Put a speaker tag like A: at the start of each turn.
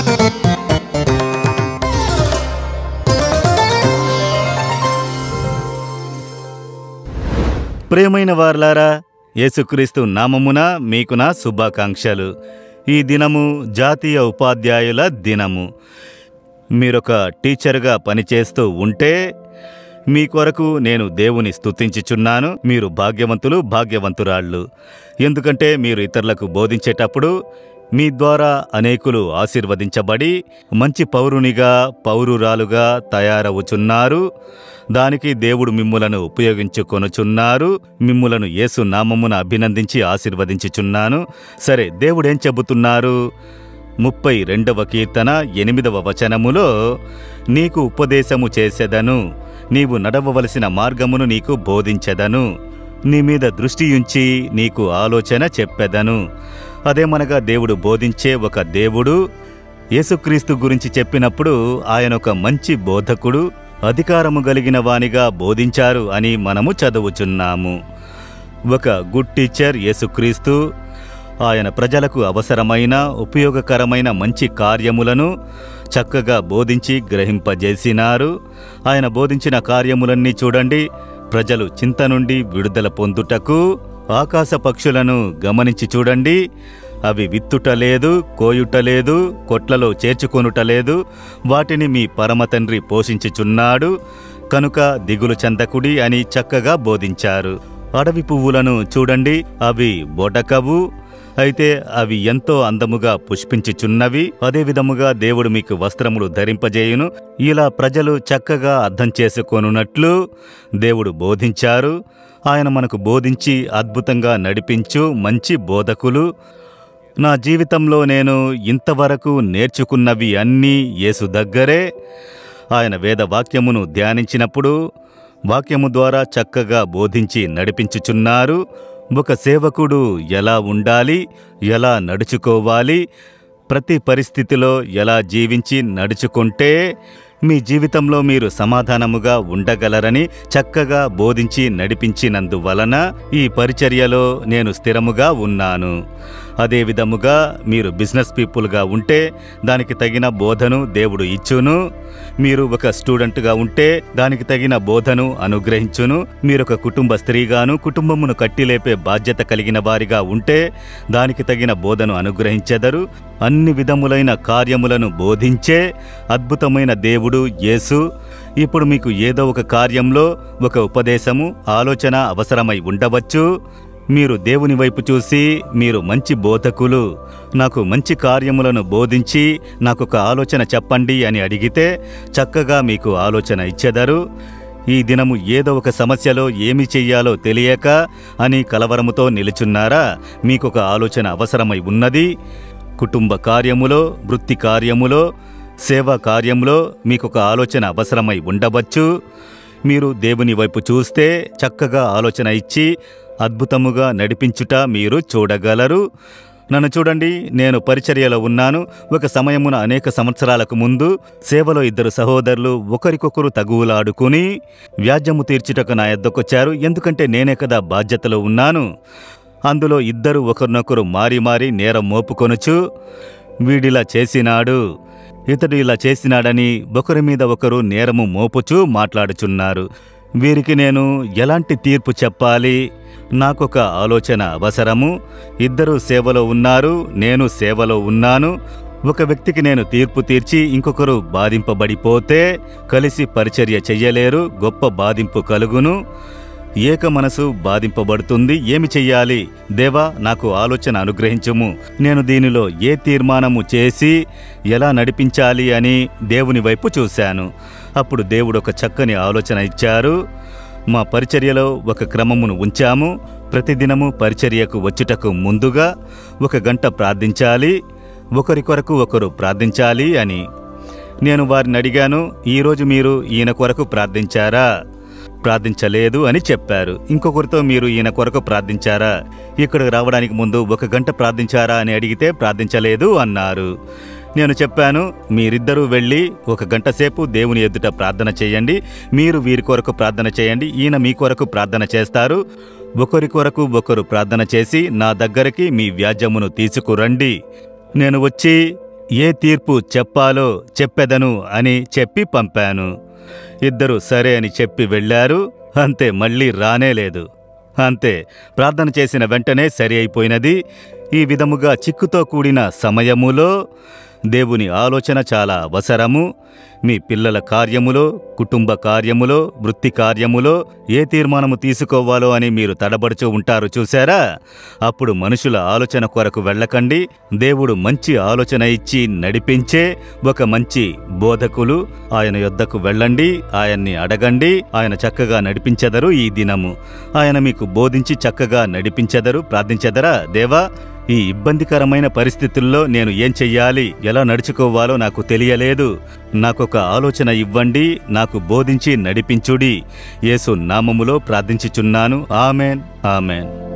A: ప్రియమైన వారలారా యేసుక్రీస్తు నామమున మీకు నా శుభాకాంక్షలు ఈ దినము జాతీయ ఉపాధ్యాయుల దినము మీరొక టీచర్గా పనిచేస్తూ ఉంటే మీ కొరకు నేను దేవుని స్తుతించుచున్నాను మీరు భాగ్యవంతులు భాగ్యవంతురాళ్ళు ఎందుకంటే మీరు ఇతరులకు బోధించేటప్పుడు మీ ద్వారా అనేకులు ఆశీర్వదించబడి మంచి పౌరునిగా పౌరురాలుగా తయారవుచున్నారు దానికి దేవుడు మిమ్ములను ఉపయోగించుకొనుచున్నారు మిమ్ములను యేసు నామమున అభినందించి ఆశీర్వదించుచున్నాను సరే దేవుడేం చెబుతున్నారు ముప్పై రెండవ కీర్తన ఎనిమిదవ వచనములో నీకు ఉపదేశము చేసెదను నీవు నడవవలసిన మార్గమును నీకు బోధించెదను నీ మీద దృష్టియుంచి నీకు ఆలోచన చెప్పెదను అదేమనగా దేవుడు బోధించే ఒక దేవుడు యేసుక్రీస్తు గురించి చెప్పినప్పుడు ఆయన ఒక మంచి బోధకుడు అధికారము కలిగిన వానిగా బోధించారు అని మనము చదువుచున్నాము ఒక గుడ్ టీచర్ యేసుక్రీస్తు ఆయన ప్రజలకు అవసరమైన ఉపయోగకరమైన మంచి కార్యములను చక్కగా బోధించి గ్రహింపజేసినారు ఆయన బోధించిన కార్యములన్నీ చూడండి ప్రజలు చింత నుండి విడుదల పొందుటకు ఆకాశ పక్షులను గమనించి చూడండి అవి విత్తుట లేదు కోయుట లేదు కొట్లలో చేర్చుకొనుట లేదు వాటిని మీ పరమ తండ్రి పోషించుచున్నాడు కనుక దిగులు చెందకుడి అని చక్కగా బోధించారు అడవి పువ్వులను చూడండి అవి బొటకవు అయితే అవి ఎంతో అందముగా పుష్పించుచున్నవి అదే విధముగా దేవుడు మీకు వస్త్రములు ధరింపజేయును ఇలా ప్రజలు చక్కగా అర్థం చేసుకొనున్నట్లు దేవుడు బోధించారు ఆయన మనకు బోధించి అద్భుతంగా నడిపించు మంచి బోధకులు నా జీవితంలో నేను ఇంతవరకు నేర్చుకున్నవి అన్నీ యేసు దగ్గరే ఆయన వేద వాక్యమును ధ్యానించినప్పుడు వాక్యము ద్వారా చక్కగా బోధించి నడిపించుచున్నారు ఒక సేవకుడు ఎలా ఉండాలి ఎలా నడుచుకోవాలి ప్రతి పరిస్థితిలో ఎలా జీవించి నడుచుకుంటే మీ జీవితంలో మీరు సమాధానముగా ఉండగలరని చక్కగా బోధించి నడిపించినందువలన ఈ పరిచర్యలో నేను స్థిరముగా ఉన్నాను అదే విధముగా మీరు బిజినెస్ పీపుల్గా ఉంటే దానికి తగిన బోధను దేవుడు ఇచ్చును మీరు ఒక స్టూడెంట్గా ఉంటే దానికి తగిన బోధను అనుగ్రహించును మీరు ఒక కుటుంబ స్త్రీగాను కుటుంబమును కట్టిలేపే బాధ్యత కలిగిన వారిగా ఉంటే దానికి తగిన బోధను అనుగ్రహించెదరు అన్ని విధములైన కార్యములను బోధించే అద్భుతమైన దేవుడు యేసు ఇప్పుడు మీకు ఏదో ఒక కార్యంలో ఒక ఉపదేశము ఆలోచన అవసరమై ఉండవచ్చు మీరు దేవుని వైపు చూసి మీరు మంచి బోధకులు నాకు మంచి కార్యములను బోధించి నాకొక ఆలోచన చెప్పండి అని అడిగితే చక్కగా మీకు ఆలోచన ఇచ్చెదరు ఈ దినము ఏదో ఒక సమస్యలో ఏమి చెయ్యాలో తెలియక అని కలవరముతో నిలుచున్నారా మీకొక ఆలోచన అవసరమై ఉన్నది కుటుంబ కార్యములో వృత్తి కార్యములో సేవా కార్యంలో మీకొక ఆలోచన అవసరమై ఉండవచ్చు మీరు దేవుని వైపు చూస్తే చక్కగా ఆలోచన ఇచ్చి అద్భుతముగా నడిపించుట మీరు చూడగలరు నన్ను చూడండి నేను పరిచర్యలో ఉన్నాను ఒక సమయమున అనేక సంవత్సరాలకు ముందు సేవలో ఇద్దరు సహోదరులు ఒకరికొకరు తగువులాడుకుని వ్యాజ్యము తీర్చుటకు నా ఎద్దకొచ్చారు ఎందుకంటే నేనే కదా బాధ్యతలో ఉన్నాను అందులో ఇద్దరు ఒకరినొకరు మారి మారి నేరం మోపుకొనుచు వీడిలా చేసినాడు ఇతడు ఇలా చేసినాడని ఒకరి మీద ఒకరు నేరము మోపుచూ మాట్లాడుచున్నారు వీరికి నేను ఎలాంటి తీర్పు చెప్పాలి నాకొక ఆలోచన అవసరము ఇద్దరు సేవలో ఉన్నారు నేను సేవలో ఉన్నాను ఒక వ్యక్తికి నేను తీర్పు తీర్చి ఇంకొకరు బాధింపబడిపోతే కలిసి పరిచర్య చెయ్యలేరు గొప్ప బాధింపు కలుగును ఏక మనసు బాధింపబడుతుంది ఏమి చెయ్యాలి దేవా నాకు ఆలోచన అనుగ్రహించుము నేను దీనిలో ఏ తీర్మానము చేసి ఎలా నడిపించాలి అని దేవుని వైపు చూశాను అప్పుడు దేవుడు ఒక చక్కని ఆలోచన ఇచ్చారు మా పరిచర్యలో ఒక క్రమమును ఉంచాము ప్రతిదినము పరిచర్యకు వచ్చుటకు ముందుగా ఒక గంట ప్రార్థించాలి ఒకరి కొరకు ఒకరు ప్రార్థించాలి అని నేను వారిని అడిగాను ఈరోజు మీరు ఈయన కొరకు ప్రార్థించారా ప్రార్థించలేదు అని చెప్పారు ఇంకొకరితో మీరు ఈయన కొరకు ప్రార్థించారా ఇక్కడికి రావడానికి ముందు ఒక గంట ప్రార్థించారా అని అడిగితే ప్రార్థించలేదు అన్నారు నేను చెప్పాను మీరిద్దరూ వెళ్ళి ఒక గంట సేపు దేవుని ఎదుట ప్రార్థన చేయండి మీరు వీరి కొరకు ప్రార్థన చేయండి ఈయన మీ కొరకు ప్రార్థన చేస్తారు ఒకరి కొరకు ఒకరు ప్రార్థన చేసి నా దగ్గరికి మీ వ్యాజ్యమును తీసుకురండి నేను వచ్చి ఏ తీర్పు చెప్పాలో చెప్పెదను అని చెప్పి పంపాను ఇద్దరు సరే అని చెప్పి వెళ్ళారు అంతే మళ్ళీ రానేలేదు అంతే ప్రార్థన చేసిన వెంటనే సరి అయిపోయినది ఈ విధముగా చిక్కుతో కూడిన సమయములో దేవుని ఆలోచన చాలా అవసరము మీ పిల్లల కార్యములో కుటుంబ కార్యములో వృత్తి కార్యములో ఏ తీర్మానము తీసుకోవాలో అని మీరు తడబడుచూ ఉంటారు చూశారా అప్పుడు మనుషుల ఆలోచన కొరకు వెళ్ళకండి దేవుడు మంచి ఆలోచన ఇచ్చి నడిపించే ఒక మంచి బోధకులు ఆయన యొద్దకు వెళ్ళండి ఆయన్ని అడగండి ఆయన చక్కగా నడిపించెదరు ఈ దినము ఆయన మీకు బోధించి చక్కగా నడిపించెదరు ప్రార్థించెదరా దేవా ఈ ఇబ్బందికరమైన పరిస్థితుల్లో నేను ఏం చెయ్యాలి ఎలా నడుచుకోవాలో నాకు తెలియలేదు నాకొక ఆలోచన ఇవ్వండి నాకు బోధించి నడిపించుడి యేసు నామములో ప్రార్థించుచున్నాను ఆమెన్ ఆమెన్